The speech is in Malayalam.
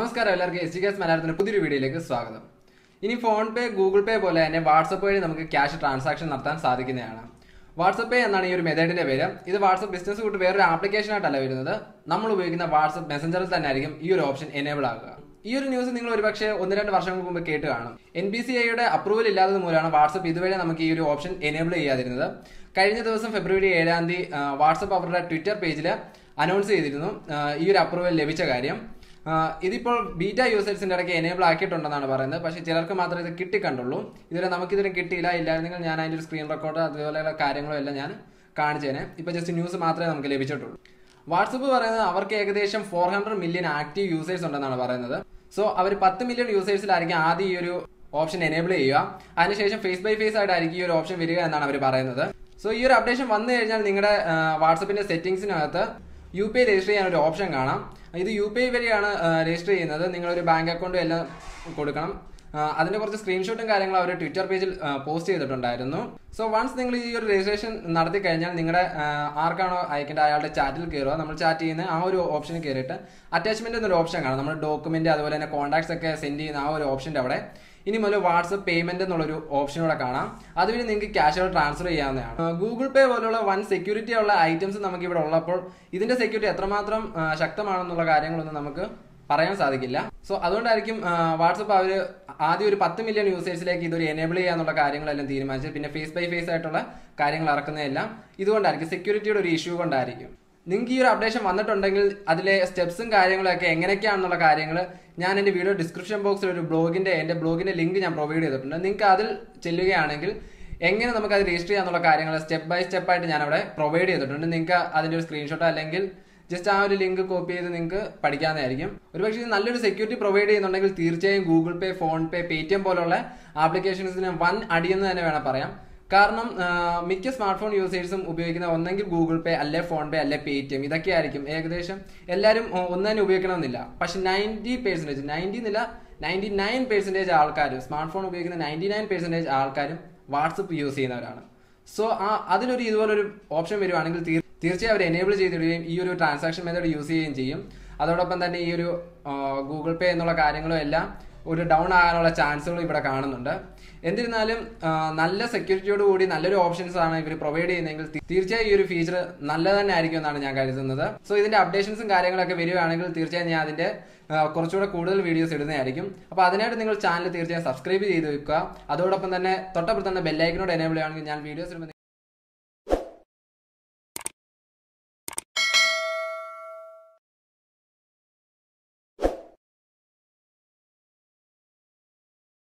നമസ്കാരം എല്ലാവർക്കും എസ് ജി കെസ് മലയാളത്തിന്റെ പുതിയൊരു വീഡിയോയിലേക്ക് സ്വാഗതം ഇനി ഫോൺ പേ ഗൂഗിൾ പേ പോലെ തന്നെ വാട്സപ്പ് വഴി നമുക്ക് ക്യാഷ് ട്രാൻസാക്ഷൻ നടത്താൻ സാധിക്കുന്നതാണ് വാട്സപ്പ് പേ എന്നാണ് ഈ ഒരു മെത്തേഡിന്റെ പേര് ഇത് വാട്സപ്പ് ബിസിനസ് കൂട്ട് വേറൊരു ആപ്ലിക്കേഷൻ ആയിട്ടല്ല വരുന്നത് നമ്മൾ ഉപയോഗിക്കുന്ന വാട്സപ്പ് മെസ്സഞ്ചറിൽ തന്നെ ആയിരിക്കും ഈ ഒരു ഓപ്ഷൻ എനേബിൾ ആകുക ഈ ഒരു ന്യൂസ് നിങ്ങൾ ഒരുപക്ഷെ ഒന്ന് രണ്ട് വർഷങ്ങൾക്ക് മുമ്പ് കേട്ട് കാണും എൻ ബി സി ഐയുടെ അപ്രൂവൽ ഇല്ലാത്തത് മൂലമാണ് വാട്സപ്പ് ഇതുവരെ നമുക്ക് ഈ ഒരു ഓപ്ഷൻ എനേബിൾ ചെയ്യാതിരുന്നത് കഴിഞ്ഞ ദിവസം ഫെബ്രുവരി ഏഴാം തീയതി വാട്സപ്പ് അവരുടെ ട്വിറ്റർ പേജിൽ അനൗൺസ് ചെയ്തിരുന്നു ആ, ഈ ഒരു അപ്രൂവൽ ലഭിച്ച കാര്യം ആ, ഇതിപ്പോൾ ബീറ്റ യൂസേഴ്സിന്റെ ഇടയ്ക്ക് എനേബിൾ ആക്കിയിട്ടുണ്ടെന്നാണ് പറയുന്നത് പക്ഷേ ചിലർക്ക് മാത്രമേ ഇത് കിട്ടിക്കണ്ടുള്ളൂ ഇതുവരെ നമുക്കിതിന് കിട്ടിയില്ല ഇല്ലായിരുന്നെങ്കിൽ ഞാൻ അതിന്റെ ഒരു സ്ക്രീൻ റെക്കോർഡ് അതുപോലെയുള്ള കാര്യങ്ങളും എല്ലാം ഞാൻ കാണിച്ചേനെ ഇപ്പൊ ജസ്റ്റ് ന്യൂസ് മാത്രമേ നമുക്ക് ലഭിച്ചിട്ടുള്ളൂ വാട്സപ്പ് പറയുന്നത് അവർക്ക് ഏകദേശം four hundred million active users ഉണ്ടെന്നാണ് പറയുന്നത് സോ അവർ പത്ത് മില്യൺ യൂസേഴ്സിലായിരിക്കും ആദ്യം ഈ ഒരു ഓപ്ഷൻ എനേബിൾ ചെയ്യുക അതിനുശേഷം ഫേസ് ബൈ ഫേസ് ആയിട്ടായിരിക്കും ഈ ഒരു ഓപ്ഷൻ വരിക എന്നാണ് അവർ പറയുന്നത് സോ ഈ ഒരു അപ്ഡേഷൻ വന്നു കഴിഞ്ഞാൽ നിങ്ങളുടെ വാട്സപ്പിന്റെ സെറ്റിംഗ്സിനകത്ത് യു പി ഐ രജിസ്റ്റർ ചെയ്യാൻ ഒരു ഓപ്ഷൻ കാണാം ഇത് യു പി ഐ വഴിയാണ് രജിസ്റ്റർ ചെയ്യുന്നത് നിങ്ങളൊരു ബാങ്ക് അക്കൗണ്ടും എല്ലാം കൊടുക്കണം ആ, അതിന്റെ കുറച്ച് സ്ക്രീൻഷോട്ടും കാര്യങ്ങളും അവർ ട്വിറ്റർ പേജിൽ പോസ്റ്റ് ചെയ്തിട്ടുണ്ടായിരുന്നു സോ വൺസ് നിങ്ങൾ ഈ ഒരു രജിസ്ട്രേഷൻ നടത്തി കഴിഞ്ഞാൽ നിങ്ങളുടെ ആ, ആർക്കാണോ അയക്കേണ്ട അയാളുടെ ചാറ്റിൽ കയറുക നമ്മൾ ചാറ്റ് ചെയ്യുന്ന ആ ഒരു ഓപ്ഷനിൽ കയറിയിട്ട് അറ്റാച്ച്മെന്റ് എന്നൊരു ഓപ്ഷൻ കാണാം നമ്മൾ ഡോക്യുമെന്റ് അതുപോലെ തന്നെ കോൺടാക്ട്സ് ഒക്കെ സെൻഡ് ചെയ്യുന്ന ആ ഒരു ഓപ്ഷന്റെ അവിടെ ഇനി മുതൽ വാട്സപ്പ് പേയ്മെന്റ് എന്നുള്ളൊരു ഓപ്ഷൻ കൂടെ കാണാം അതുവഴി നിങ്ങൾക്ക് ക്യാഷുകൾ ട്രാൻസ്ഫർ ചെയ്യാവുന്നതാണ് ഗൂഗിൾ പേ പോലുള്ള വൺ സെക്യൂരിറ്റി ഉള്ള ഐറ്റംസ് നമുക്ക് ഇവിടെ ഉള്ളപ്പോൾ ഇതിന്റെ സെക്യൂരിറ്റി എത്രമാത്രം ആ, ശക്തമാണെന്നുള്ള കാര്യങ്ങളൊന്നും നമുക്ക് പറയാൻ സാധിക്കില്ല സോ അതുകൊണ്ടായിരിക്കും വാട്സപ്പ് അവർ ആദ്യം ഒരു പത്ത് മില്യൺ യൂസേഴ്സിലേക്ക് ഇതൊരു എനേബിൾ ചെയ്യാന്നുള്ള കാര്യങ്ങളെല്ലാം തീരുമാനിച്ചത് പിന്നെ ഫേസ് ബൈ ഫേസ് ആയിട്ടുള്ള കാര്യങ്ങൾ ഇറക്കുന്നതെല്ലാം ഇതുകൊണ്ടായിരിക്കും സെക്യൂരിറ്റിയുടെ ഒരു ഇഷ്യൂ കൊണ്ടായിരിക്കും നിങ്ങൾക്ക് ഈ ഒരു അപ്ഡേഷൻ വന്നിട്ടുണ്ടെങ്കിൽ അതിലെ സ്റ്റെപ്സും കാര്യങ്ങളൊക്കെ എങ്ങനെയൊക്കെയാണെന്നുള്ള കാര്യങ്ങൾ ഞാൻ എൻ്റെ വീഡിയോ ഡിസ്ക്രിപ്ഷൻ ബോക്സിൽ ഒരു ബ്ലോഗിന്റെ എൻ്റെ ബ്ലോഗിന്റെ ലിങ്ക് ഞാൻ പ്രൊവൈഡ് ചെയ്തിട്ടുണ്ട് നിങ്ങൾക്ക് അതിൽ ചെല്ലുകയാണെങ്കിൽ എങ്ങനെ നമുക്ക് അത് രജിസ്റ്റർ ചെയ്യാന്നുള്ള കാര്യങ്ങൾ സ്റ്റെപ്പ് ബൈ സ്റ്റെപ്പ് ആയിട്ട് ഞാൻ അവിടെ പ്രൊവൈഡ് ചെയ്തിട്ടുണ്ട് നിങ്ങൾക്ക് അതിന്റെ ഒരു സ്ക്രീൻഷോട്ടോ അല്ലെങ്കിൽ ജസ്റ്റ് ആ ഒരു ലിങ്ക് കോപ്പി ചെയ്ത് നിങ്ങൾക്ക് പഠിക്കാവുന്നതായിരിക്കും ഒരുപക്ഷെ ഇത് നല്ലൊരു സെക്യൂരിറ്റി പ്രൊവൈഡ് ചെയ്യുന്നുണ്ടെങ്കിൽ തീർച്ചയായും Google pay PhonePe Paytm പോലുള്ള ആപ്ലിക്കേഷൻസിന് വൻ അടിയെന്ന് തന്നെ വേണം പറയാം കാരണം ആ, മിക്ക സ്മാർട്ട് ഫോൺ യൂസേഴ്സും ഉപയോഗിക്കുന്ന ഒന്നെങ്കിൽ ഗൂഗിൾ പേ അല്ലെ ഫോൺ പേ അല്ലെ പേടിഎം ഇതൊക്കെ ആയിരിക്കും ഏകദേശം എല്ലാവരും ഒ- ഒന്ന് തന്നെ ഉപയോഗിക്കണമെന്നില്ല പക്ഷെ നയൻറ്റി പെർസെൻറ്റേജ് നയൻറ്റി എന്നില്ല നയൻറ്റി നയൻ പെർസെൻറ്റേജ് ആൾക്കാരും സ്മാർട്ട് ഫോൺ ഉപയോഗിക്കുന്ന നയൻറ്റി നയൻ പെർസെൻറ്റേജ് ആൾക്കാരും വാട്സപ്പ് യൂസ് ചെയ്യുന്നവരാണ് സോ ആ അതിലൊരു ഇതുപോലൊരു ഓപ്ഷൻ വരുവാണെങ്കിൽ തീർ- തീർച്ചയായും അവർ എനേബിൾ ചെയ്തിടുകയും ഈ ഒരു ട്രാൻസാക്ഷൻ മെത്തേഡ് യൂസ് ചെയ്യുകയും ചെയ്യും അതോടൊപ്പം തന്നെ ഈ ഒരു ഗൂഗിൾ പേ എന്നുള്ള കാര്യങ്ങളും എല്ലാം ഒരു ഡൗൺ ആകാനുള്ള ചാൻസുകൾ ഇവിടെ കാണുന്നുണ്ട് എന്നിരുന്നാലും ആ, നല്ല സെക്യൂരിറ്റിയോട് കൂടി നല്ലൊരു ഓപ്ഷൻസ് ആണ് ഇവർ പ്രൊവൈഡ് ചെയ്യുന്നതെങ്കിൽ തീ- തീർച്ചയായും ഈ ഒരു ഫീച്ചർ നല്ല തന്നെ ആയിരിക്കും എന്നാണ് ഞാൻ കരുതുന്നത് സോ ഇതിന്റെ അപ്ഡേഷൻസും കാര്യങ്ങളൊക്കെ വരികയാണെങ്കിൽ തീർച്ചയായും ഞാൻ അതിന്റെ ആ, കുറച്ചുകൂടെ കൂടുതൽ വീഡിയോസ് ഇടുന്നതായിരിക്കും അപ്പോൾ അതിനായിട്ട് നിങ്ങൾ ചാനൽ തീർച്ചയായും സബ്സ്ക്രൈബ് ചെയ്ത് വെക്കുക അതോടൊപ്പം തന്നെ തൊട്ടപ്പുറത്ത് തന്നെ ബെല്ലൈക്കനോട് എനേബിൾ ചെയ്യുകയാണെങ്കിൽ ഞാൻ വീഡിയോസ് ഇടുമ്പോൾ